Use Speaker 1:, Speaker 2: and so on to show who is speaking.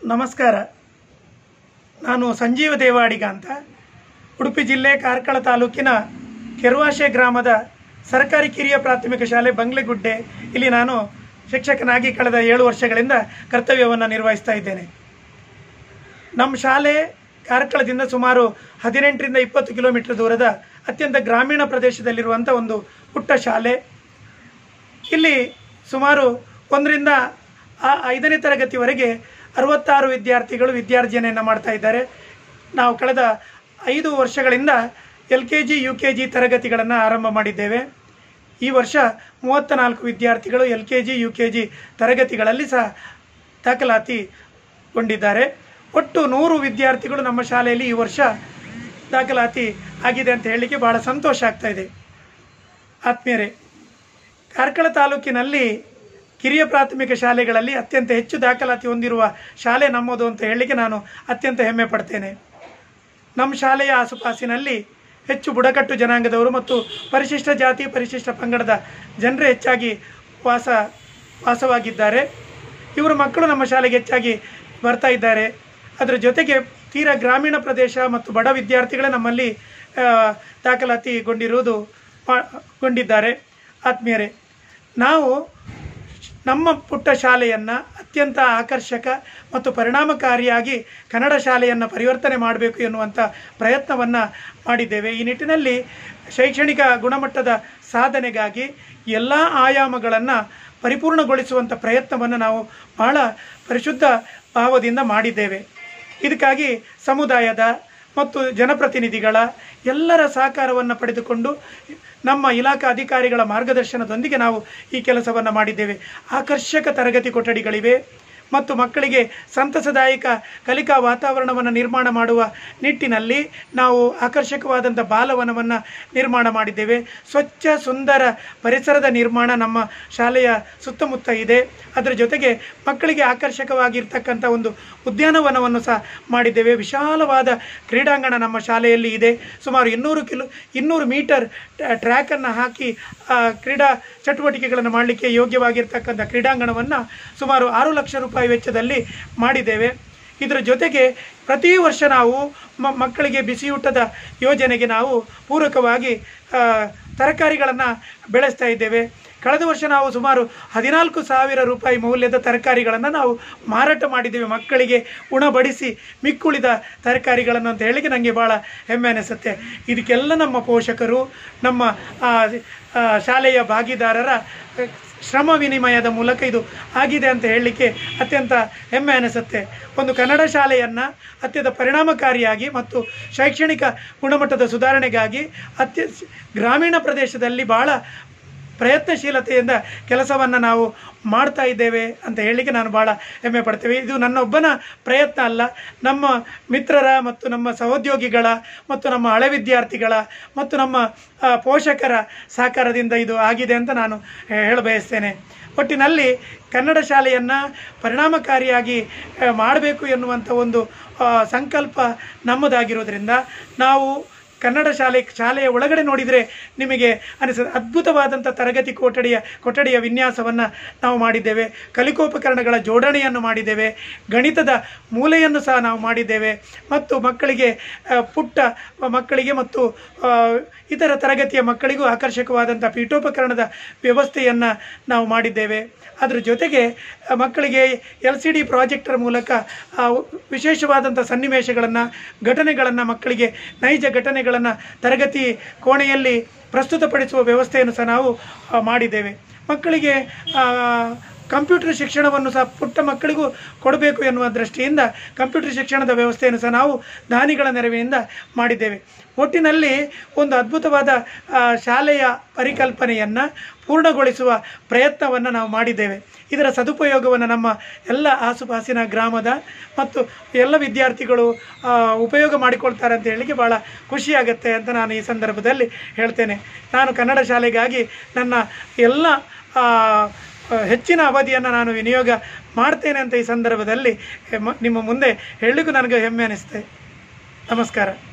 Speaker 1: ನಮಸ್ಕಾರ ನಾನು ಸಂಜೀವ ದೇವಾಡಿಗ ಅಂತ ಉಡುಪಿ ಜಿಲ್ಲೆ ಕಾರ್ಕಳ ತಾಲೂಕಿನ ಕೆರುವಾಶೆ ಗ್ರಾಮದ ಸರ್ಕಾರಿ ಕಿರಿಯ ಪ್ರಾಥಮಿಕ ಶಾಲೆ ಬಂಗ್ಲೆಗುಡ್ಡೆ ಇಲ್ಲಿ ನಾನು ಶಿಕ್ಷಕನಾಗಿ ಕಳೆದ ಏಳು ವರ್ಷಗಳಿಂದ ಕರ್ತವ್ಯವನ್ನು ನಿರ್ವಹಿಸ್ತಾ ಇದ್ದೇನೆ ನಮ್ಮ ಶಾಲೆ ಕಾರ್ಕಳದಿಂದ ಸುಮಾರು ಹದಿನೆಂಟರಿಂದ ಇಪ್ಪತ್ತು ಕಿಲೋಮೀಟರ್ ದೂರದ ಅತ್ಯಂತ ಗ್ರಾಮೀಣ ಪ್ರದೇಶದಲ್ಲಿರುವಂಥ ಒಂದು ಪುಟ್ಟ ಶಾಲೆ ಇಲ್ಲಿ ಸುಮಾರು ಒಂದರಿಂದ ಆ- ಐದನೇ ತರಗತಿವರೆಗೆ ಅರವತ್ತಾರು ವಿದ್ಯಾರ್ಥಿಗಳು ವಿದ್ಯಾರ್ಜನೆಯನ್ನು ಮಾಡ್ತಾ ಇದ್ದಾರೆ ನಾವು ಕಳೆದ ಐದು ವರ್ಷಗಳಿಂದ L K G U K G ತರಗತಿಗಳನ್ನು ಆರಂಭ ಮಾಡಿದ್ದೇವೆ ಈ ವರ್ಷ ಮೂವತ್ತ ನಾಲ್ಕು ವಿದ್ಯಾರ್ಥಿಗಳು L K G U K G ತರಗತಿಗಳಲ್ಲಿ ಸಹ ದಾಖಲಾತಿಗೊಂಡಿದ್ದಾರೆ ಒಟ್ಟು ನೂರು ವಿದ್ಯಾರ್ಥಿಗಳು ನಮ್ಮ ಶಾಲೆಯಲ್ಲಿ ಈ ವರ್ಷ ದಾಖಲಾತಿ ಆಗಿದೆ ಅಂತ ಹೇಳಲಿಕ್ಕೆ ಬಹಳ ಸಂತೋಷ ಆಗ್ತಾ ಇದೆ ಆತ್ಮೀಯರೇ ಕಾರ್ಕಳ ತಾಲೂಕಿನಲ್ಲಿ ಕಿರಿಯ ಪ್ರಾಥಮಿಕ ಶಾಲೆಗಳಲ್ಲಿ ಅತ್ಯಂತ ಹೆಚ್ಚು ದಾಖಲಾತಿ ಹೊಂದಿರುವ ಶಾಲೆ ನಮ್ಮದು ಅಂತ ಹೇಳಲಿಕ್ಕೆ ನಾನು ಅತ್ಯಂತ ಹೆಮ್ಮೆ ಪಡ್ತೇನೆ ನಮ್ಮ ಶಾಲೆಯ ಆಸುಪಾಸಿನಲ್ಲಿ ಹೆಚ್ಚು ಬುಡಕಟ್ಟು ಜನಾಂಗದವರು ಮತ್ತು ಪರಿಶಿಷ್ಟ ಜಾತಿ ಪರಿಶಿಷ್ಟ ಪಂಗಡದ ಜನರೇ ಹೆಚ್ಚಾಗಿ ವಾಸ ವಾಸವಾಗಿದ್ದಾರೆ ಇವರ ಮಕ್ಕಳು ನಮ್ಮ ಶಾಲೆಗೆ ಹೆಚ್ಚಾಗಿ ಬರ್ತಾ ಇದ್ದಾರೆ ಅದರ ಜೊತೆಗೆ ತೀರಾ ಗ್ರಾಮೀಣ ಪ್ರದೇಶ ಮತ್ತು ಬಡ ವಿದ್ಯಾರ್ಥಿಗಳೇ ನಮ್ಮಲ್ಲಿ ಆ, ದಾಖಲಾತಿಗೊಂಡಿರುವುದು ಮಾ- ಗೊಂಡಿದ್ದಾರೆ ಆತ್ಮೀಯರೇ ನಾವು ನಮ್ಮ ಪುಟ್ಟ ಶಾಲೆಯನ್ನು ಅತ್ಯಂತ ಆಕರ್ಷಕ ಮತ್ತು ಪರಿಣಾಮಕಾರಿಯಾಗಿ ಕನ್ನಡ ಶಾಲೆಯನ್ನು ಪರಿವರ್ತನೆ ಮಾಡಬೇಕು ಎನ್ನುವಂಥ ಪ್ರಯತ್ನವನ್ನು ಮಾಡಿದ್ದೇವೆ ಈ ನಿಟ್ಟಿನಲ್ಲಿ ಶೈಕ್ಷಣಿಕ ಗುಣಮಟ್ಟದ ಸಾಧನೆಗಾಗಿ ಎಲ್ಲ ಆಯಾಮಗಳನ್ನು ಪರಿಪೂರ್ಣಗೊಳಿಸುವಂಥ ಪ್ರಯತ್ನವನ್ನು ನಾವು ಬಹಳ ಪರಿಶುದ್ಧ ಭಾವದಿಂದ ಮಾಡಿದ್ದೇವೆ ಇದಕ್ಕಾಗಿ ಸಮುದಾಯದ ಮತ್ತು ಜನಪ್ರತಿನಿಧಿಗಳ ಎಲ್ಲರ ಸಹಕಾರವನ್ನು ಪಡೆದುಕೊಂಡು ನಮ್ಮ ಇಲಾಖಾ ಅಧಿಕಾರಿಗಳ ಮಾರ್ಗದರ್ಶನದೊಂದಿಗೆ ನಾವು ಈ ಕೆಲಸವನ್ನು ಮಾಡಿದ್ದೇವೆ ಆಕರ್ಷಕ ತರಗತಿ ಕೊಠಡಿಗಳಿವೆ ಮತ್ತು ಮಕ್ಕಳಿಗೆ ಸಂತಸದಾಯಕ ಕಲಿಕಾ ವಾತಾವರಣವನ್ನು ನಿರ್ಮಾಣ ಮಾಡುವ ನಿಟ್ಟಿನಲ್ಲಿ ನಾವು ಆಕರ್ಷಕವಾದಂಥ ಬಾಲವನವನ್ನು ನಿರ್ಮಾಣ ಮಾಡಿದ್ದೇವೆ ಸ್ವಚ್ಛ ಸುಂದರ ಪರಿಸರದ ನಿರ್ಮಾಣ ನಮ್ಮ ಶಾಲೆಯ ಸುತ್ತಮುತ್ತ ಇದೆ ಅದರ ಜೊತೆಗೆ ಮಕ್ಕಳಿಗೆ ಆಕರ್ಷಕವಾಗಿರ್ತಕ್ಕಂಥ ಒಂದು ಉದ್ಯಾನವನವನ್ನು ಸಹ ಮಾಡಿದ್ದೇವೆ ವಿಶಾಲವಾದ ಕ್ರೀಡಾಂಗಣ ನಮ್ಮ ಶಾಲೆಯಲ್ಲಿ ಇದೆ ಸುಮಾರು ಇನ್ನೂರು ಕಿಲೋ ಇನ್ನೂರು ಮೀಟರ್ ಟ್ರ್ಯಾಕನ್ನು ಹಾಕಿ ಆ, ಕ್ರೀಡಾ ಚಟುವಟಿಕೆಗಳನ್ನು ಮಾಡಲಿಕ್ಕೆ ಯೋಗ್ಯವಾಗಿರ್ತಕ್ಕಂಥ ಕ್ರೀಡಾಂಗಣವನ್ನು ಸುಮಾರು ಆರು ಲಕ್ಷ ರೂಪಾಯಿ ವೆಚ್ಚದಲ್ಲಿ ಮಾಡಿದ್ದೇವೆ ಇದರ ಜೊತೆಗೆ ಪ್ರತಿ ವರ್ಷ ನಾವು ಮ ಮಕ್ಕಳಿಗೆ ಬಿಸಿಯೂಟದ ಯೋಜನೆಗೆ ನಾವು ಪೂರಕವಾಗಿ ತರಕಾರಿಗಳನ್ನು ಬೆಳೆಸ್ತಾ ಇದ್ದೇವೆ ಕಳೆದ ವರ್ಷ ನಾವು ಸುಮಾರು ಹದಿನಾಲ್ಕು ಸಾವಿರ ರೂಪಾಯಿ ಮೌಲ್ಯದ ತರಕಾರಿಗಳನ್ನು ನಾವು ಮಾರಾಟ ಮಾಡಿದ್ದೇವೆ ಮಕ್ಕಳಿಗೆ ಉಣಬಡಿಸಿ ಮಿಕ್ಕುಳಿದ ತರಕಾರಿಗಳನ್ನು ಅಂತ ಹೇಳಿಕ್ಕೆ ನನಗೆ ಭಾಳ ಹೆಮ್ಮೆ ಅನಿಸುತ್ತೆ ಇದಕ್ಕೆಲ್ಲ ನಮ್ಮ ಪೋಷಕರು ನಮ್ಮ ಆ, ಆ, ಶಾಲೆಯ ಭಾಗಿದಾರರ ಆ, ಶ್ರಮ ವಿನಿಮಯದ ಮೂಲಕ ಇದು ಆಗಿದೆ ಅಂತ ಹೇಳಲಿಕ್ಕೆ ಅತ್ಯಂತ ಹೆಮ್ಮೆ ಅನಿಸುತ್ತೆ ಒಂದು ಕನ್ನಡ ಶಾಲೆಯನ್ನು ಅತ್ಯಂತ ಪರಿಣಾಮಕಾರಿಯಾಗಿ ಮತ್ತು ಶೈಕ್ಷಣಿಕ ಗುಣಮಟ್ಟದ ಸುಧಾರಣೆಗಾಗಿ ಅತ್ಯ ಗ್ರಾಮೀಣ ಪ್ರದೇಶದಲ್ಲಿ ಭಾಳ ಪ್ರಯತ್ನಶೀಲತೆಯಿಂದ ಕೆಲಸವನ್ನು ನಾವು ಮಾಡ್ತಾ ಇದ್ದೇವೆ ಅಂತ ಹೇಳಲಿಕ್ಕೆ ನಾನು ಭಾಳ ಹೆಮ್ಮೆ ಪಡ್ತೇವೆ ಇದು ನನ್ನೊಬ್ಬನ ಪ್ರಯತ್ನ ಅಲ್ಲ ನಮ್ಮ ಮಿತ್ರರ ಮತ್ತು ನಮ್ಮ ಸಹೋದ್ಯೋಗಿಗಳ ಮತ್ತು ನಮ್ಮ ಹಳೆ ವಿದ್ಯಾರ್ಥಿಗಳ ಮತ್ತು ನಮ್ಮ ಆ, ಪೋಷಕರ ಸಹಕಾರದಿಂದ ಇದು ಆಗಿದೆ ಅಂತ ನಾನು ಹೇಳ ಬಯಸ್ತೇನೆ ಒಟ್ಟಿನಲ್ಲಿ ಕನ್ನಡ ಶಾಲೆಯನ್ನು ಪರಿಣಾಮಕಾರಿಯಾಗಿ ಮಾಡಬೇಕು ಎನ್ನುವಂಥ ಒಂದು ಆ, ಸಂಕಲ್ಪ ನಮ್ಮದಾಗಿರೋದ್ರಿಂದ ನಾವು ಕನ್ನಡ ಶಾಲೆ ಶಾಲೆಯ ಒಳಗಡೆ ನೋಡಿದರೆ ನಿಮಗೆ ಅನಿಸುತ್ತೆ ಅದ್ಭುತವಾದಂಥ ತರಗತಿ ಕೊಠಡಿಯ ಕೊಠಡಿಯ ವಿನ್ಯಾಸವನ್ನು ನಾವು ಮಾಡಿದ್ದೇವೆ ಕಲಿಕೋಪಕರಣಗಳ ಜೋಡಣೆಯನ್ನು ಮಾಡಿದ್ದೇವೆ ಗಣಿತದ ಮೂಲೆಯನ್ನು ಸಹ ನಾವು ಮಾಡಿದ್ದೇವೆ ಮತ್ತು ಮಕ್ಕಳಿಗೆ ಆ, ಪುಟ್ಟ ಮಕ್ಕಳಿಗೆ ಮತ್ತು ಆ, ಇತರ ತರಗತಿಯ ಮಕ್ಕಳಿಗೂ ಆಕರ್ಷಕವಾದಂಥ ಪೀಠೋಪಕರಣದ ವ್ಯವಸ್ಥೆಯನ್ನು ನಾವು ಮಾಡಿದ್ದೇವೆ ಅದರ ಜೊತೆಗೆ ಆ, ಮಕ್ಕಳಿಗೆ ಎಲ್ ಸಿ ಡಿ ಪ್ರಾಜೆಕ್ಟರ್ ಮೂಲಕ ಆ, ವಿಶೇಷವಾದಂಥ ಸನ್ನಿವೇಶಗಳನ್ನು ಘಟನೆಗಳನ್ನು ಮಕ್ಕಳಿಗೆ ನೈಜ ಘಟನೆಗಳನ್ನು ತರಗತಿ ಕೋಣೆಯಲ್ಲಿ ಪ್ರಸ್ತುತಪಡಿಸುವ ವ್ಯವಸ್ಥೆಯನ್ನು ಸಹ ನಾವು ಆ, ಮಾಡಿದ್ದೇವೆ ಮಕ್ಕಳಿಗೆ ಆ, ಕಂಪ್ಯೂಟರ್ ಶಿಕ್ಷಣವನ್ನು ಸಹ ಪುಟ್ಟ ಮಕ್ಕಳಿಗೂ ಕೊಡಬೇಕು ಎನ್ನುವ ದೃಷ್ಟಿಯಿಂದ ಕಂಪ್ಯೂಟರ್ ಶಿಕ್ಷಣದ ವ್ಯವಸ್ಥೆಯನ್ನು ಸಹ ನಾವು ದಾನಿಗಳ ನೆರವಿನಿಂದ ಮಾಡಿದ್ದೇವೆ ಒಟ್ಟಿನಲ್ಲಿ ಒಂದು ಅದ್ಭುತವಾದ ಆ, ಶಾಲೆಯ ಪರಿಕಲ್ಪನೆಯನ್ನು ಪೂರ್ಣಗೊಳಿಸುವ ಪ್ರಯತ್ನವನ್ನು ನಾವು ಮಾಡಿದ್ದೇವೆ ಇದರ ಸದುಪಯೋಗವನ್ನು ನಮ್ಮ ಎಲ್ಲ ಆಸುಪಾಸಿನ ಗ್ರಾಮದ ಮತ್ತು ಎಲ್ಲ ವಿದ್ಯಾರ್ಥಿಗಳು ಆ, ಉಪಯೋಗ ಮಾಡಿಕೊಳ್ತಾರೆ ಅಂತ ಹೇಳಲಿಕ್ಕೆ ಭಾಳ ಖುಷಿಯಾಗುತ್ತೆ ಅಂತ ನಾನು ಈ ಸಂದರ್ಭದಲ್ಲಿ ಹೇಳ್ತೇನೆ ನಾನು ಕನ್ನಡ ಶಾಲೆಗಾಗಿ ನನ್ನ ಎಲ್ಲ ಆ, ಹೆಚ್ಚಿನ ಅವಧಿಯನ್ನು ನಾನು ವಿನಿಯೋಗ ಮಾಡ್ತೇನೆ ಅಂತ ಈ ಸಂದರ್ಭದಲ್ಲಿ ಮ- ನಿಮ್ಮ ಮುಂದೆ ಹೇಳಲಿಕ್ಕೂ ನನಗೆ ಹೆಮ್ಮೆ ಅನಿಸುತ್ತೆ ನಮಸ್ಕಾರ